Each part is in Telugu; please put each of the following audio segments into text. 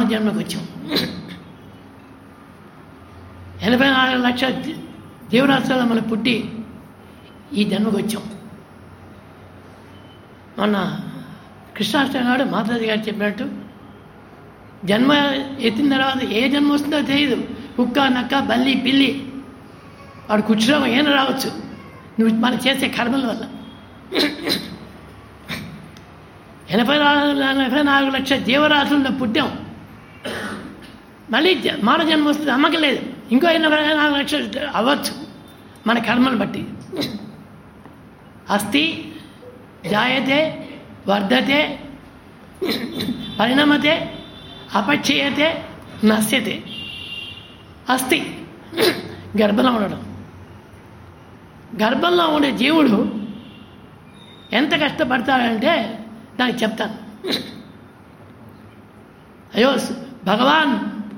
జన్మకు వచ్చాం ఎనభై నాలుగు లక్షల జీ- జీవరాశుల్లో మనం పుట్టి ఈ జన్మకు వచ్చాం మొన్న కృష్ణాష్టమి నాడు మాతాజీ గారు చెప్పినట్టు జన్మ ఎత్తిన తర్వాత ఏ జన్మ వస్తుందో తెలియదు కుక్క నక్క బల్లి పిల్లి వాడు కూర్చోవడం ఏం రావచ్చు నువ్వు మనం చేసే కర్మల వల్ల ఎనభై నాలుగు ఎనభై నాలుగు లక్షల జీవరాశుల్లో పుట్టాం మళ్ళీ జ- మానవ జన్మ వస్తుంది అమ్మకం లేదు ఇంకో ఎనభై నాలుగు లక్షలు అవ్వచ్చు మన కర్మను బట్టి అస్థి జాయతే వర్ధతే పరిణమతే అపక్షయతే నశ్యతే అస్థి గర్భంలో ఉండడం గర్భంలో ఉండే జీవుడు ఎంత కష్టపడతాడంటే దానికి చెప్తాను అయ్యో స్- భగవాన్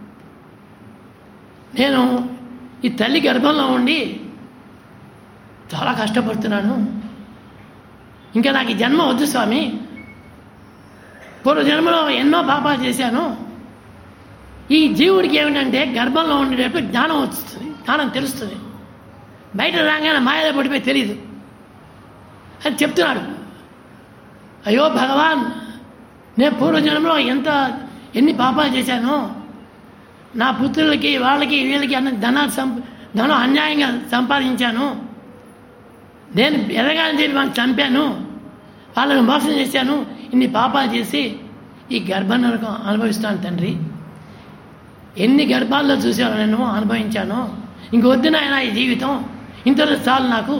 నేను ఈ తల్లి గర్భంలో ఉండి చాలా కష్టపడుతున్నాను ఇంకా నాకు ఈ జన్మ వద్దు స్వామి పూర్వ జన్మలో ఎన్నో పాపాలు చేశాను ఈ జీవుడికి ఏమిటంటే గర్భంలో ఉండేటప్పుడు జ్ఞానం వస్తుంది జ్ఞానం తెలుస్తుంది బయట రాగానే మాయలో పడిపోయి తెలియదు అని చెప్తున్నాడు అయ్యో భగవాన్ నేను పూర్వజన్మలో ఎంత ఎన్ని పాపాలు చేశాను నా పుత్రులకి వాళ్ళకి వీళ్ళకి అన్న ధనాలు సంప ధనం అన్యాయంగా సంపాదించాను నేను ఎదగాలని చెప్పి వాళ్ళని చంపాను వాళ్ళని మోసం చేశాను ఇన్ని పాపాలు చేసి ఈ గర్భ నరకం అనుభవిస్తాను తండ్రి ఎన్ని గర్భాల్లో చూశాను నేను అనుభవించాను ఇంకొద్దు నాయన ఈ జీవితం ఇంతలో చాలు నాకు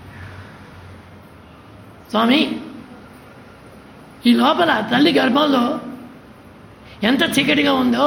స్వామి ఈ లోపల తల్లి గర్భంలో ఎంత చీకటిగా ఉందో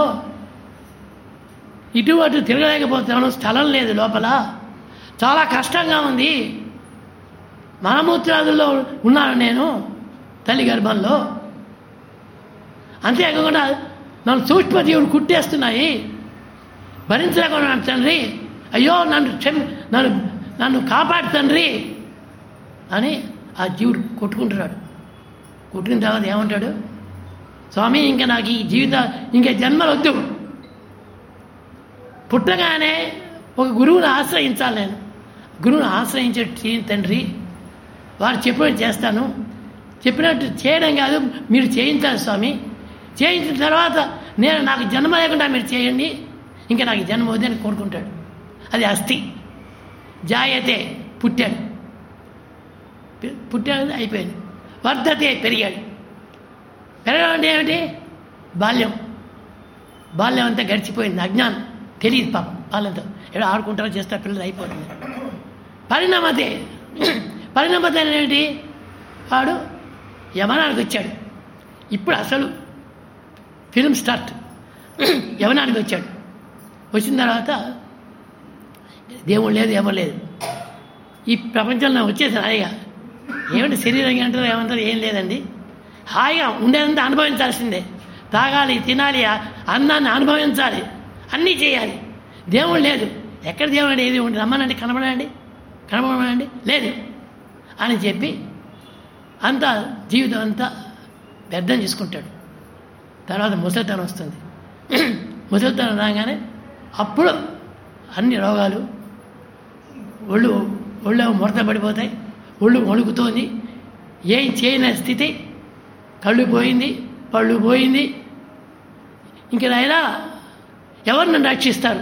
ఇటు అటు తిరగలేకపోతున్నాను స్థలం లేదు లోపల చాలా కష్టంగా ఉంది మలమూత్రాదుల్లో ఉన్నాను నేను తల్లి గర్భంలో అంతేకాకుండా నన్ను సూక్ష్మజీవులు కుట్టేస్తున్నాయి భరించలేకుండా తండ్రి అయ్యో నన్ను క్షమి నన్ను నన్ను కాపాడు తండ్రి అని ఆ జీవుడు కొట్టుకుంటున్నాడు కొట్టిన తర్వాత ఏమంటాడు స్వామి ఇంకా నాకు ఈ జీవిత ఇంకా జన్మలు వద్దు పుట్టగానే ఒక గురువుని ఆశ్రయించాలి నేను గురువుని ఆశ్రయించే టీ- తండ్రి వారు చెప్పినట్టు చేస్తాను చెప్పినట్టు చేయడం కాదు మీరు చేయించాలి స్వామి చేయించిన తర్వాత నేను నాకు జన్మ లేకుండా మీరు చేయండి ఇంకా నాకు జన్మ వద్దని కోరుకుంటాడు అది అస్థి జాయతే పుట్టాడు పు- పుట్టాడు అయిపోయింది వర్ధతే పెరిగాడు పెరగడం అంటే ఏమిటి బాల్యం బాల్యం అంతా గడిచిపోయింది అజ్ఞానం తెలియదు పాపం బాల్యంతో ఏదో ఆడుకుంటారో చేస్తారు పిల్లలు అయిపోతుంది పరిణామతే పరిణామతే అంటే ఏంటి వాడు యవనానికి వచ్చాడు ఇప్పుడు అసలు ఫిలిం స్టార్ట్ యవనానికి వచ్చాడు వచ్చిన తర్వాత దేవుడు లేదు ఎవరు లేదు ఈ ప్రపంచంలో వచ్చేసాను హాయిగా ఏమంటే శరీరం అంటారు ఏమంటారు ఏం లేదండి హాయిగా ఉండేదంతా అనుభవించాల్సిందే తాగాలి తినాలి ఆ అన్నాన్ని అనుభవించాలి అన్నీ చేయాలి దేవుడు లేదు ఎక్కడ దేవుడు ఏది ఉండి రమ్మనండి కనబడండి కనబడమండి లేదు అని చెప్పి అంతా జీవితం అంతా వ్యర్థం చేసుకుంటాడు తర్వాత ముసలితనం వస్తుంది ముసలితనం రాగానే అప్పుడు అన్ని రోగాలు ఒళ్ళు ఒళ్ళు ముడత పడిపోతాయి ఒళ్ళు వణుకుతోంది ఏం చేయని స్థితి కళ్ళు పోయింది పళ్ళు పోయింది ఇంక నాయనా ఎవరు నన్ను రక్షిస్తారు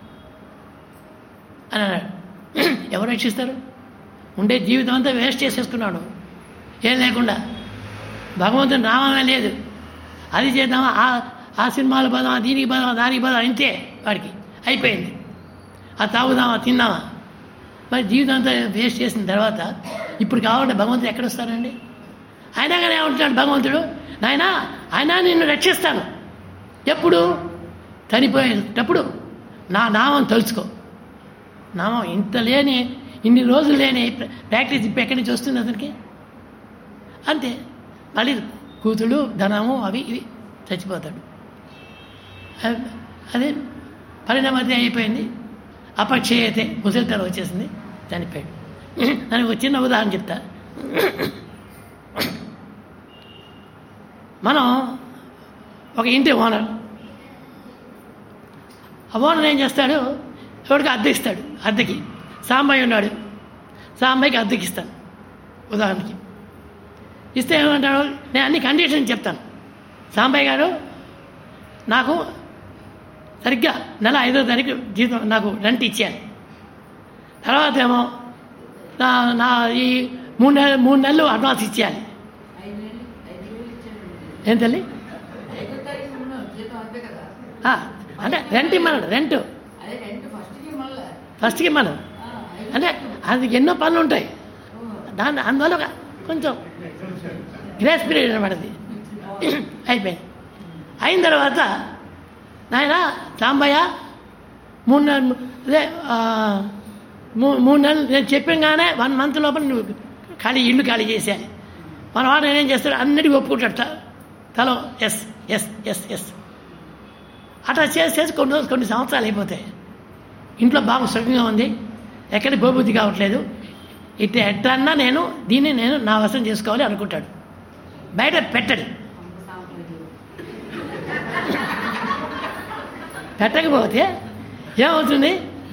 అని అన్నాడు ఎవరు రక్షిస్తారు ఉండే జీవితం అంతా వేస్ట్ చేసేసుకున్నాడు ఏం లేకుండా భగవంతుని నామమే లేదు అది చేద్దామా ఆ ఆ సినిమాలు పోదామా దీనికి పోదామా దానికి పోదామా అంతే వాడికి అయిపోయింది ఆ తాగుదామా తిందామా మరి జీవితం అంతా వేస్ట్ చేసిన తర్వాత ఇప్పుడు కావాలంటే భగవంతుడు ఎక్కడ వస్తారండి అయినా కానీ ఏమంటున్నాడు భగవంతుడు నాయన ఆయన నిన్ను రక్షిస్తాను ఎప్పుడు చనిపోయేటప్పుడు నా నామం తలుచుకో నామం ఇంత లేని ఇన్ని రోజులు లేని ప్ర- ప్రాక్టీస్ ఇప్పుడు ఎక్కడి నుంచి వస్తుంది అతనికి అంతే మళ్ళీ కూతుడు ధనము అవి ఇవి చచ్చిపోతాడు అ- అదే పరిణామతి అయిపోయింది అపక్షయతే ముసలితనం వచ్చేసింది చనిపోయాడు దానికి ఒక చిన్న ఉదాహరణ చెప్తా మనం ఒక ఇంటి ఓనర్ ఆ ఓనర్ ఏం చేస్తాడు ఎవరికి అద్దె ఇస్తాడు అద్దెకి సాంబాయి ఉన్నాడు సాంబాయికి అద్దెకి ఇస్తాను ఉదాహరణకి ఇస్తే ఏమంటాడు నేను అన్ని కండిషన్ చెప్తాను సాంబాయి గారు నాకు సరిగ్గా నెల ఐదో తారీఖు జీతం నాకు రెంట్ ఇచ్చాను తర్వాత ఏమో నా నా ఈ మూడు నెలలు మూడు నెలలు అడ్వాన్స్ ఇచ్చేయాలి ఐదు నెలలు ఐదు వేలు ఇచ్చాడు ఏం తల్లి ఐదో తారీఖు ముందు జీతం అంతే కదా ఆ, అంటే రెంట్ ఇమ్మన్నాడు రెంట్ అదే రెంట్ ఫస్ట్కి మళ్ళా ఫస్ట్కి ఇమ్మను ఆ, ఐదు- అంటే అది ఎన్నో పనులు ఉంటాయి ఓ, దాని అందువల్ల ఒక కొంచెం గ్రేస్ పీరియడ్ అనమాట అది అయిపోయింది అయిన తర్వాత నాయన సాంబయ్య మూడు నెలలు అదే ఆ, మూ- మూడు నెలలు నేను చెప్పగానే వన్ మంత్ లోపల నువ్వు ఖాళీ ఇల్లు ఖాళీ చేసేయాలి మన వాడు ఏం చేస్తాడు అన్నిటికీ ఒప్పుకుంటాడు త- తలో ఎస్ ఎస్ ఎస్ ఎస్ అట్లా చేసి చేసి కొన్ని రోజులు కొన్ని సంవత్సరాలు అయిపోతాయి ఇంట్లో బాగా సుఖంగా ఉంది ఎక్కడికి పోబుద్ధి కావట్లేదు ఇట్లా ఎట్లన్నా నేను దీన్ని నేను నా వశం చేసుకోవాలి అనుకుంటాడు బయట పెట్టడు అంత సాంప్రదాయం. పెట్టకపోతే ఏమవుతుంది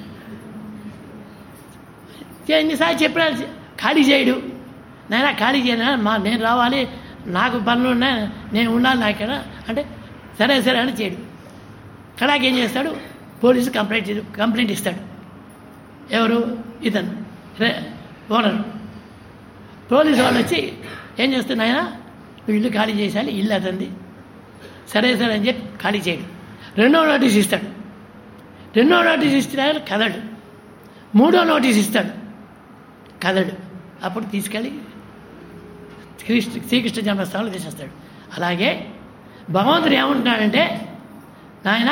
చే- ఎన్నిసార్లు చెప్పినా ఖాళీ చేయడు నాయన ఖాళీ చేయనా మా నేను రావాలి నాకు పనులు ఉన్నాయి నేను ఉండాలి నా ఇక్కడ అంటే సరే సరే అని చేయడు కడాకి ఏం చేస్తాడు పోలీసు కంప్లైంట్ చే- కంప్లైంట్ ఇస్తాడు ఎవరు ఇతను రే ఓనర్ పోలీసు వాళ్ళు వచ్చి ఏం చేస్తున్నా ఆయన నువ్వు ఇల్లు ఖాళీ చేసేయాలి ఇల్లు అతంది సరే సరే అని చెప్పి ఖాళీ చేయడు రెండో నోటీస్ ఇస్తాడు రెండో నోటీస్ ఇస్తున్నాడు కదడు మూడో నోటీస్ ఇస్తాడు కదడు అప్పుడు తీసుకెళ్ళి శ్రీకృష్ణ శ్రీకృష్ణ జన్మస్థానంలో తీసేస్తాడు అలాగే భగవంతుడు ఏమంటున్నాడంటే నాయన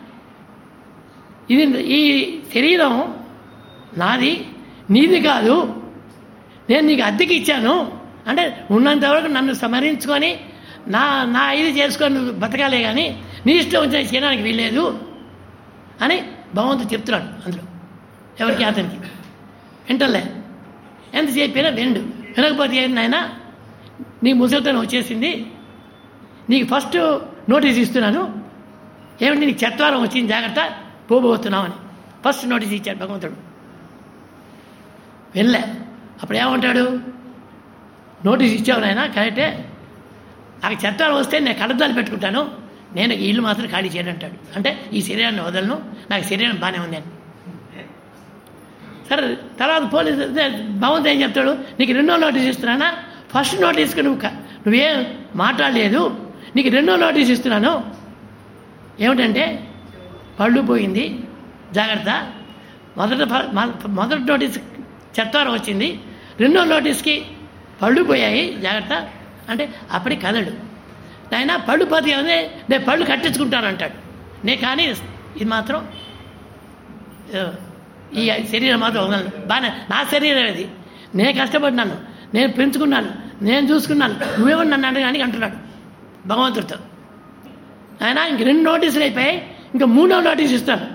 ఇది ఈ శరీరం నాది నీది కాదు నేను నీకు అద్దెకి ఇచ్చాను అంటే ఉన్నంత వరకు నన్ను స్మరించుకొని నా నా ఇది చేసుకొని నువ్వు బతకాలే కానీ నీ ఇష్టం వచ్చిన చేయడానికి వీల్లేదు అని భగవంతుడు చెప్తున్నాడు అందులో ఎవరికి అతనికి వింటలే ఎంత చెప్పినా విండు వినకపోతే ఏంటి నాయన నీ ముసలితనం వచ్చేసింది నీకు ఫస్ట్ నోటీస్ ఇస్తున్నాను ఏమిటి నీకు చత్వారం వచ్చింది జాగ్రత్త పోబోతున్నామని ఫస్ట్ నోటీస్ ఇచ్చాడు భగవంతుడు వెళ్ళే అప్పుడు ఏమంటాడు నోటీస్ ఇచ్చావు నాయన కరెక్టే నాకు చట్టాలు వస్తే నేను కడదాలు పెట్టుకుంటాను నేను ఈ ఇల్లు మాత్రం ఖాళీ చేయను అంటాడు అంటే ఈ శరీరాన్ని వదలను నాకు శరీరం బాగానే ఉంది అని సరే తర్వాత పోలీసు అదే భగవంతుడు ఏం చెప్తాడు నీకు రెండో నోటీస్ ఇస్తున్నానా ఫస్ట్ నోటీస్కి నువ్వు క- నువ్వేం మాట్లాడలేదు నీకు రెండో నోటీస్ ఇస్తున్నాను ఏమిటంటే పళ్ళు పోయింది జాగ్రత్త మొదట ఫ- మొ- మొదటి నోటీస్ చెత్తారం వచ్చింది రెండో నోటీస్కి పళ్ళు పోయాయి జాగ్రత్త అంటే అప్పటికి కదడు ఆయన పళ్ళు పోతే ఏముంది నేను పళ్ళు కట్టించుకుంటాను అంటాడు నే కానీ ఇది మాత్రం ఏ, ఈ శరీరం మాత్రం వదలను బాగా నా శరీరం ఇది నేను కష్టపడినాను నేను పెంచుకున్నాను నేను చూసుకున్నాను నువ్వేమో నన్ను అడగడానికి అంటున్నాడు భగవంతుడితో ఆయన ఇంక రెండు నోటీసులు అయిపోయాయి ఇంకా మూడో నోటీస్ ఇస్తాను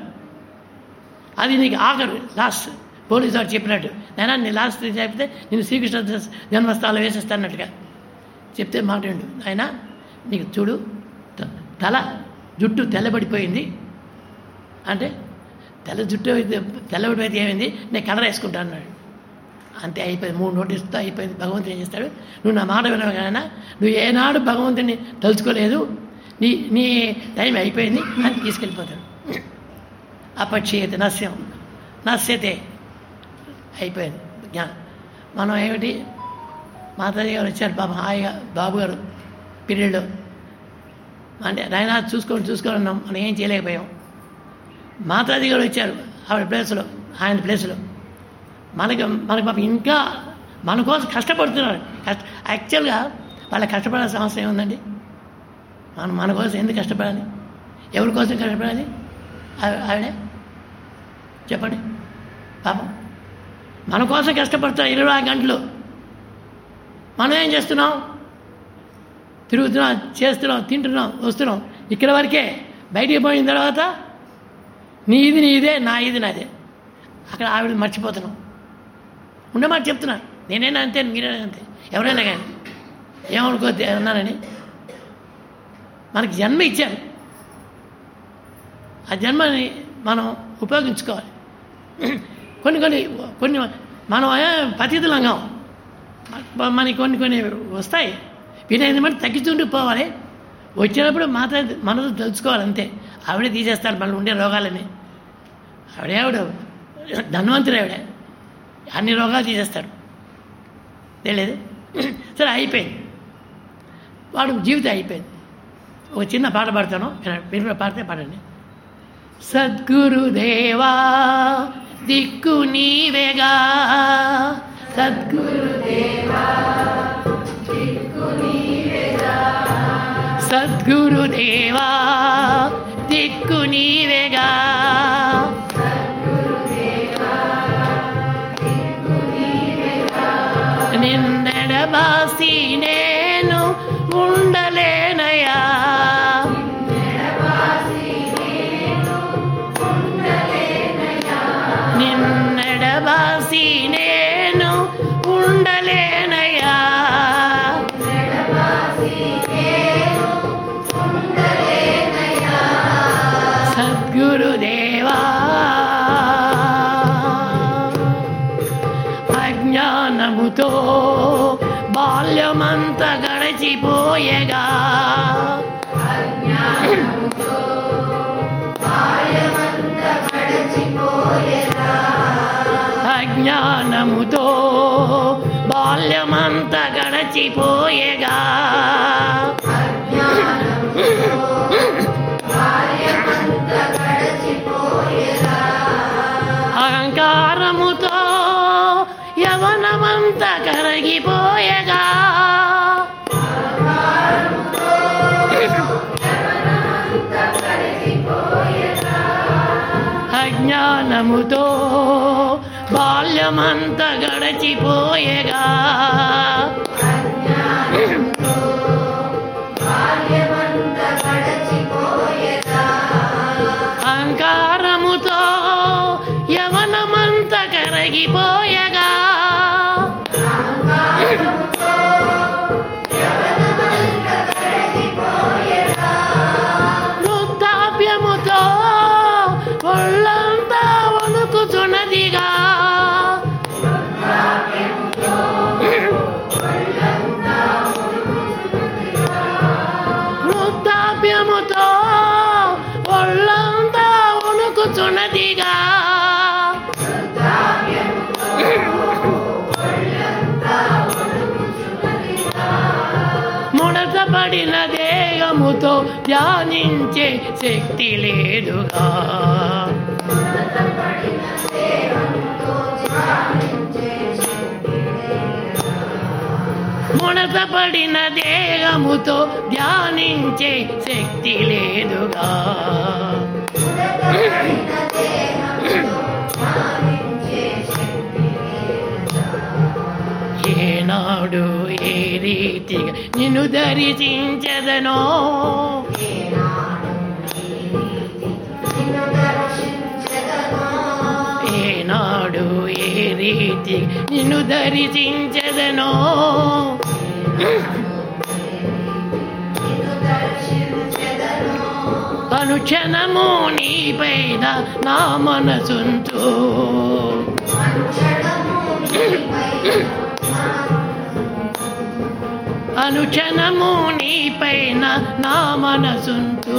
అది నీకు ఆఖరు లాస్ట్ పోలీసు వాడు చెప్పినట్టు నేను నీ లాస్ట్ చెప్తే నేను శ్రీకృష్ణ జన్మస్థానం వేసేస్తానట్టుగా చెప్తే మాట విండు ఆయన నీకు చూడు త- తల జుట్టు తెల్లబడిపోయింది అంటే తెల్ల జుట్టు అయితే తెల్లబడిపోతే ఏమైంది నేను కలర్ వేసుకుంటాను అన్నాడు అంతే అయిపోయింది మూడు నోటీసుతో అయిపోయింది భగవంతుడు ఏం చేస్తాడు నువ్వు నా మాట వినవు కానీ నువ్వు ఏనాడు భగవంతుని తలుచుకోలేదు నీ నీ టైం అయిపోయింది అని తీసుకెళ్ళిపోతాడు అపక్షీయత నశ్యం నశ్యతే అయిపోయింది జ్ఞానం మనం ఏమిటి మాతాజీ గారు వచ్చారు బాబు హాయిగా బాబు గారు పీరియడ్లో అంటే నాయన చూసుకొని చూసుకొని ఉన్నాం మనం ఏం చేయలేకపోయాం మాతాజీ గారు వచ్చారు ఆవిడ ప్లేస్లో ఆయన ప్లేస్లో మనకి మనకి పాపం ఇంకా మన కోసం కష్టపడుతున్నారు కష్ట యాక్చువల్గా వాళ్ళ కష్టపడాల్సిన అవసరం ఏముందండి మనం మన కోసం ఎందుకు కష్టపడాలి ఎవరి కోసం కష్టపడాలి ఆవి- ఆవిడే చెప్పండి పాపం మన కోసం కష్టపడుతున్నాం ఇరవై నాలుగు గంటలు మనం ఏం చేస్తున్నాం తిరుగుతున్నాం చేస్తున్నాం తింటున్నాం వస్తున్నాం ఇక్కడ వరకే బయటికి పోయిన తర్వాత నీ ఇది నీదే నా ఇది నాదే అక్కడ ఆవిడ మర్చిపోతున్నాం ఉండమాట చెప్తున్నా నేనైనా అంతే మీరైనా అంతే ఎవరైనా కానీ ఏమనుకోద్ది అన్నానని మనకి జన్మ ఇచ్చారు ఆ జన్మని మనం ఉపయోగించుకోవాలి కొన్ని కొన్ని కొన్ని మనం ఏ పతితులంగా మనకి కొన్ని కొన్ని వస్తాయి వీలైన బట్టి తగ్గించుకుంటూ పోవాలి వచ్చినప్పుడు మాత్రం మనసు తెలుసుకోవాలి అంతే ఆవిడే తీసేస్తారు మళ్ళీ ఉండే రోగాలని ఆవిడే ఆవిడ ధన్వంతుడు ఆవిడే అన్ని రోగాలు తీసేస్తాడు తెలియదు సరే అయిపోయింది వాడు జీవితం అయిపోయింది ఒక చిన్న పాట పాడతాను వినండి. మీరు కూడా పాడితే పాడండి సద్గురుదేవా దిక్కు నీవేగా సద్గురు సద్గురుదేవా దిక్కు నీవేగా నిన్నెడబాసి నేను ఉండలేనయా నిన్నెడబాసి నేను ఉండలేనయా సద్గురుదేవా అజ్ఞానముతో బాల్యమంత గడిచిపోయేగా అజ్ఞానముతో బాల్యమంత గడచిపోయేగా అహంకారముతో యవనమంత కరిగిపోయేగా అజ్ఞానముతో బాల్యమంత గడచిపోయేగా అహంకారముతో యవనమంత కరిగిపోయేగా వృద్ధాప్యముతో ఒళ్ళంతా వణుకుతున్నదిగా వృద్ధాప్యముతో ఒళ్ళంతా వణుకుతున్నదిగా ముడతపడిన దేహముతో ధ్యానించే శక్తి లేదుగా ముడతపడిన దేహముతో ధ్యానించే శక్తి లేదుగా ఏనాడు ఏ రీతిగా నిన్ను దర్శించదనో ఏనాడు ఏ రీతి నిన్ను దర్శించదనో అనుక్షణము నీపైన నా మనసుంటూ అనుక్షణము నీపైన నా మనసుంటూ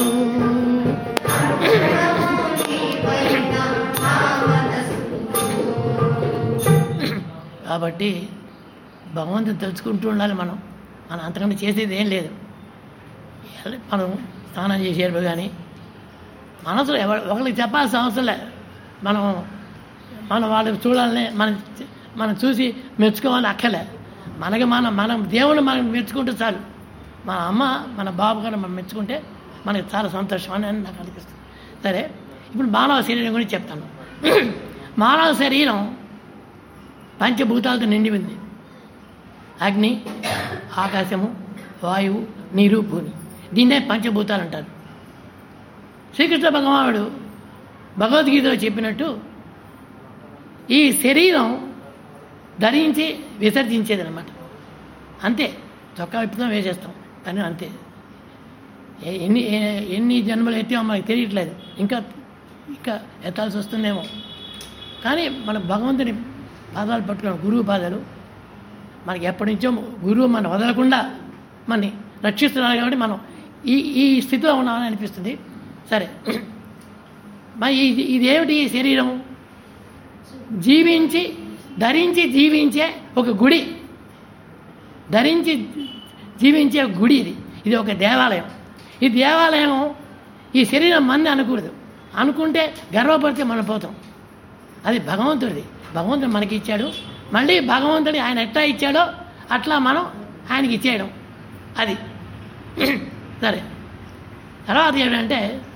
కాబట్టి భగవంతుని తెలుసుకుంటూ ఉండాలి మనం మనం అంతకంటే చేసేది ఏం లేదు మనం స్నానం చేసేటప్పుడు కానీ మనసులో ఎవరు ఒకరికి చెప్పాల్సిన అవసరం లేదు మనం మనం వాళ్ళకి చూడాలని మనం మనం చూసి మెచ్చుకోవాలని అక్కలే మనకి మనం మనం దేవుడు మనం మెచ్చుకుంటే చాలు మన అమ్మ మన బాబు గారు మనం మెచ్చుకుంటే మనకి చాలా సంతోషం అని నాకు అనిపిస్తుంది సరే ఇప్పుడు మానవ శరీరం గురించి చెప్తాను మానవ శరీరం పంచభూతాలతో నిండి ఉంది అగ్ని ఆకాశము వాయువు నీరు భూమి దీన్నే పంచభూతాలు అంటారు శ్రీకృష్ణ భగవానుడు భగవద్గీతలో చెప్పినట్టు ఈ శరీరం ధరించి విసర్జించేది అనమాట అంతే చొక్కా విప్పుతాం వేసేస్తాం కానీ అంతే ఏ- ఎన్ని ఏ- ఎన్ని జన్మలు ఎత్తామో మనకి తెలియట్లేదు ఇంకా ఇంకా ఎత్తాల్సి వస్తుందేమో కానీ మన భగవంతుని పాదాలు పట్టుకున్న గురువు పాదాలు మనకి ఎప్పటి నుంచో గురువు మనం వదలకుండా మనని రక్షిస్తున్నారు కాబట్టి మనం ఈ ఈ స్థితిలో ఉన్నామని అనిపిస్తుంది సరే మరి ఇది ఇదేమిటి ఈ శరీరం జీవించి ధరించి జీవించే ఒక గుడి ధరించి జీవించే ఒక గుడి ఇది ఇది ఒక దేవాలయం ఈ దేవాలయం ఈ శరీరం మంది అనకూడదు అనుకుంటే గర్వపడితే మనం పోతాం అది భగవంతుడిది భగవంతుడు మనకి ఇచ్చాడు మళ్ళీ భగవంతుడి ఆయన ఎట్లా ఇచ్చాడో అట్లా మనం ఆయనకి ఇచ్చేయడం అది సరే తర్వాత ఏంటంటే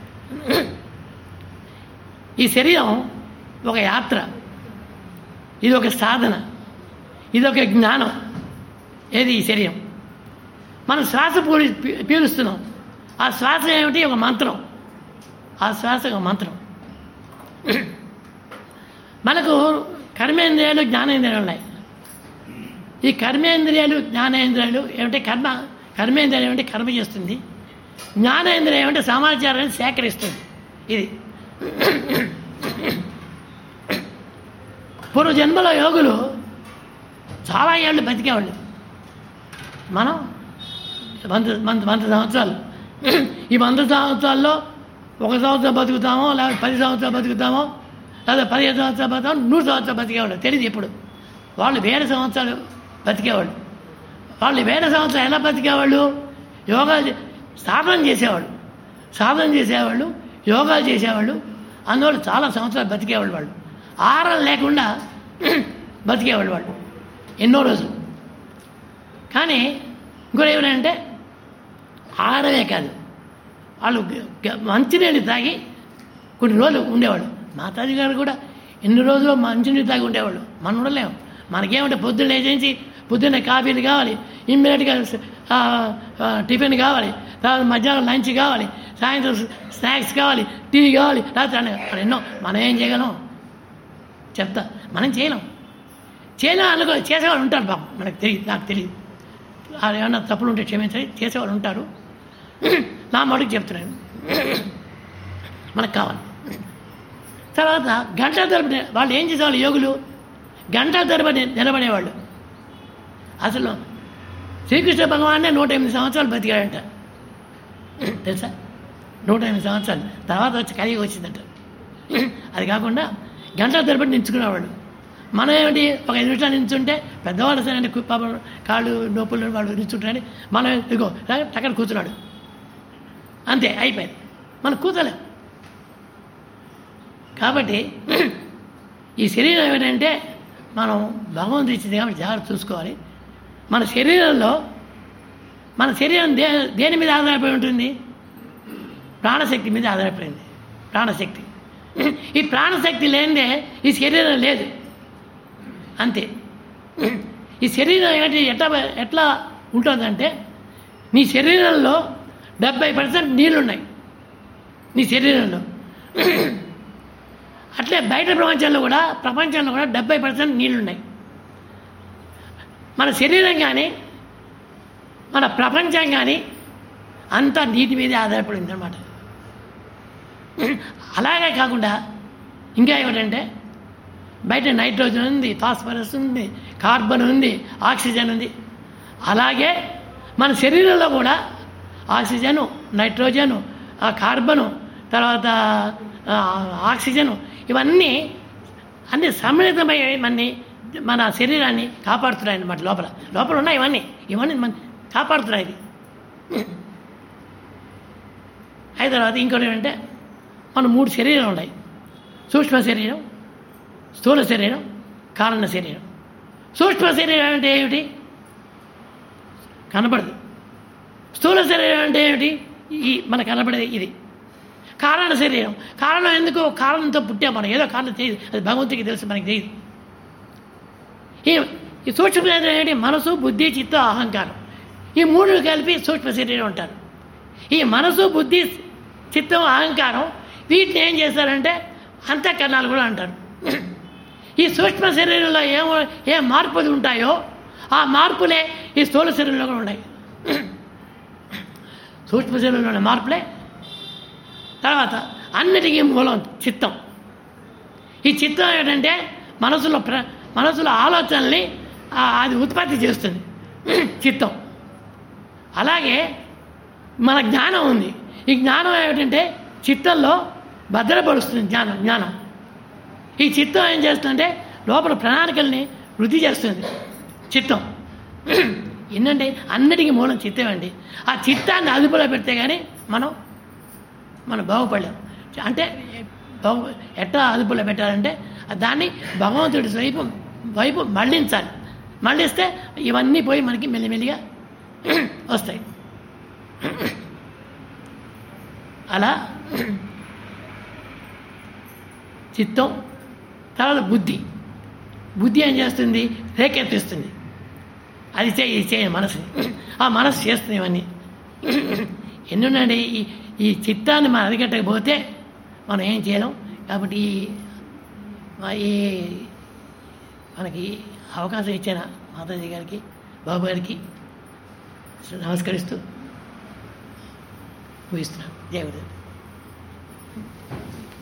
ఈ శరీరం ఒక యాత్ర ఇది ఒక సాధన ఇది ఒక జ్ఞానం ఏది ఈ శరీరం మనం శ్వాస పూరి పీ- పీలుస్తున్నాం ఆ శ్వాస ఏమిటి ఒక మంత్రం ఆ శ్వాస ఒక మంత్రం మనకు కర్మేంద్రియాలు జ్ఞానేంద్రియాలు ఉన్నాయి ఈ కర్మేంద్రియాలు జ్ఞానేంద్రియాలు ఏమంటే కర్మ కర్మేంద్రియం ఏమంటే కర్మ చేస్తుంది జ్ఞానేంద్రియం ఏమంటే సమాచారాన్ని సేకరిస్తుంది ఇది పూర్వ జన్మలో యోగులు చాలా ఏళ్ళు బతికేవాళ్ళు మనం వంద వంద వంద సంవత్సరాలు ఈ వంద సంవత్సరాల్లో ఒక సంవత్సరం బతుకుతామో లేకపోతే పది సంవత్సరాలు బతుకుతామో లేదా పదిహేను సంవత్సరాలు బతుకుతామో నూరు సంవత్సరాలు బతికేవాళ్ళు తెలియదు ఎప్పుడు వాళ్ళు వేరే సంవత్సరాలు బతికేవాళ్ళు వాళ్ళు వేరే సంవత్సరాలు ఎలా బతికేవాళ్ళు యోగా చే- సాధన చేసేవాళ్ళు సాధన చేసేవాళ్ళు యోగా చేసేవాళ్ళు అందువల్ల చాలా సంవత్సరాలు బతికేవాళ్ళు వాళ్ళు ఆహారం లేకుండా బతికేవాళ్ళు వాళ్ళు ఎన్నో రోజులు కానీ ఇంకోటి ఏమిటంటే ఆహారమే కాదు వాళ్ళు గ- గ- మంచినీళ్ళు తాగి కొన్ని రోజులు ఉండేవాళ్ళు మాతాజీ గారు కూడా ఎన్ని రోజులు మంచినీళ్ళు తాగి ఉండేవాళ్ళు మనం ఉండలేము మనకేమంటే పొద్దున్న లేచేసి పొద్దున్నే కాఫీలు కావాలి ఇమ్మీడియట్గా ఆ, ఆ, టిఫిన్ కావాలి తర్వాత మధ్యాహ్నం లంచ్ కావాలి సాయంత్రం స్నాక్స్ కావాలి టీ కావాలి రాత్రి అన్న అక్కడ ఎన్నో మనం ఏం చేయగలం చెప్తా మనం చేయలేం చేయలేం అనుకో చేసేవాళ్ళు ఉంటారు బాబు మనకు తెలియదు నాకు తెలియదు అది ఏమన్నా తప్పులు ఉంటే క్షమించండి చేసేవాళ్ళు ఉంటారు నా మటుకు చెప్తున్నాను మనకు కావాలి తర్వాత గంటల తరబడి వాళ్ళు ఏం చేసేవాళ్ళు యోగులు గంటల తరబడి నిలబడేవాళ్ళు అసలు శ్రీకృష్ణ భగవానే నూట ఎనిమిది సంవత్సరాలు బతికాడంట తెలుసా నూట ఎనిమిది సంవత్సరాలు తర్వాత వచ్చి కలిగి వచ్చిందంట అది కాకుండా గంటల తరబడి నించుకునేవాళ్ళు మనం ఏమిటి ఒక ఐదు నిమిషాలు నించుంటే పెద్దవాళ్ళు సరే కు- పాపం కాళ్ళు నొప్పులు వాళ్ళు నించుంటారని మనం ఇదిగో అక్కడ కూర్చున్నాడు అంతే అయిపోయింది మనం కూర్చోలేం కాబట్టి ఈ శరీరం ఏమిటంటే మనం భగవంతుడు ఇచ్చింది కాబట్టి జాగ్రత్త చూసుకోవాలి మన శరీరంలో మన శరీరం దే దేని మీద ఆధారపడి ఉంటుంది ప్రాణశక్తి మీద ఆధారపడింది ప్రాణశక్తి ఈ ప్రాణశక్తి లేనిదే ఈ శరీరం లేదు అంతే ఈ శరీరం ఏంటి ఎట్లా ఎట్లా ఉంటుందంటే నీ శరీరంలో డెబ్బై పర్సెంట్ నీళ్ళున్నాయి నీ శరీరంలో అట్లే బయట ప్రపంచంలో కూడా ప్రపంచంలో కూడా డెబ్బై పర్సెంట్ నీళ్ళున్నాయి మన శరీరం కానీ మన ప్రపంచం కానీ అంతా నీటి మీదే ఆధారపడింది అనమాట అలాగే కాకుండా ఇంకా ఏమిటంటే బయట నైట్రోజన్ ఉంది ఫాస్ఫరస్ ఉంది కార్బన్ ఉంది ఆక్సిజన్ ఉంది అలాగే మన శరీరంలో కూడా ఆక్సిజను నైట్రోజను ఆ కార్బను తర్వాత ఆ, ఆక్సిజను ఇవన్నీ అన్ని సమ్మిళితమై మన మన శరీరాన్ని కాపాడుతున్నాయి అన్నమాట లోపల లోపల ఉన్నాయి ఇవన్నీ ఇవన్నీ మన కాపాడుతున్నాయి ఇది అయిన తర్వాత ఇంకోటి ఏంటంటే మన మూడు శరీరాలు ఉన్నాయి సూక్ష్మ శరీరం స్థూల శరీరం కారణ శరీరం సూక్ష్మ శరీరం అంటే ఏమిటి కనపడదు స్థూల శరీరం అంటే ఏమిటి ఈ మన కనపడేది ఇది కారణ శరీరం కారణం ఎందుకు కారణంతో పుట్టాం మనం ఏదో కారణం తెలియదు అది భగవంతుడికి తెలుసు మనకి తెలియదు ఈ ఈ సూక్ష్మ శరీరం ఏంటి మనసు బుద్ధి చిత్తం అహంకారం ఈ మూడు కలిపి సూక్ష్మ శరీరం అంటారు ఈ మనసు బుద్ధి చిత్తం అహంకారం వీటిని ఏం చేస్తారంటే అంతఃకరణాలు కూడా అంటారు ఈ సూక్ష్మ శరీరంలో ఏం ఏ మార్పులు ఉంటాయో ఆ మార్పులే ఈ స్థూల శరీరంలో కూడా ఉన్నాయి సూక్ష్మ శరీరంలో ఉన్న మార్పులే తర్వాత అన్నిటికీ మూలం చిత్తం ఈ చిత్తం ఏంటంటే మనసులో ప్ర మనసులో ఆలోచనల్ని ఆ, అది ఉత్పత్తి చేస్తుంది చిత్తం అలాగే మన జ్ఞానం ఉంది ఈ జ్ఞానం ఏమిటంటే చిత్తంలో భద్రపరుస్తుంది జ్ఞానం జ్ఞానం ఈ చిత్తం ఏం చేస్తుందంటే లోపల ప్రణాళికల్ని వృద్ధి చేస్తుంది చిత్తం ఏంటంటే అన్నిటికీ మూలం చిత్తం అండి ఆ చిత్తాన్ని అదుపులో పెడితే కానీ మనం మనం బాగుపడలేం అంటే బాగు ఎట్లా అదుపులో పెట్టాలంటే దాన్ని భగవంతుడి వైపు వైపు మళ్ళించాలి మళ్ళిస్తే ఇవన్నీ పోయి మనకి మెల్లిమెల్లిగా వస్తాయి అలా చిత్తం తర్వాత బుద్ధి బుద్ధి ఏం చేస్తుంది రేకెత్తిస్తుంది అది చేయి ఇది చేయ మనసుని ఆ మనసు చేస్తుంది ఇవన్నీ ఎన్ని ఉన్నాయండి ఈ ఈ చిత్తాన్ని మనం అరికట్టకపోతే మనం ఏం చేయలేం కాబట్టి ఈ మా- ఈ మనకి అవకాశం ఇచ్చిన మాతాజీ గారికి బాబు గారికి నమస్కరిస్తూ ముగిస్తున్నాను జయ గురుదేవ్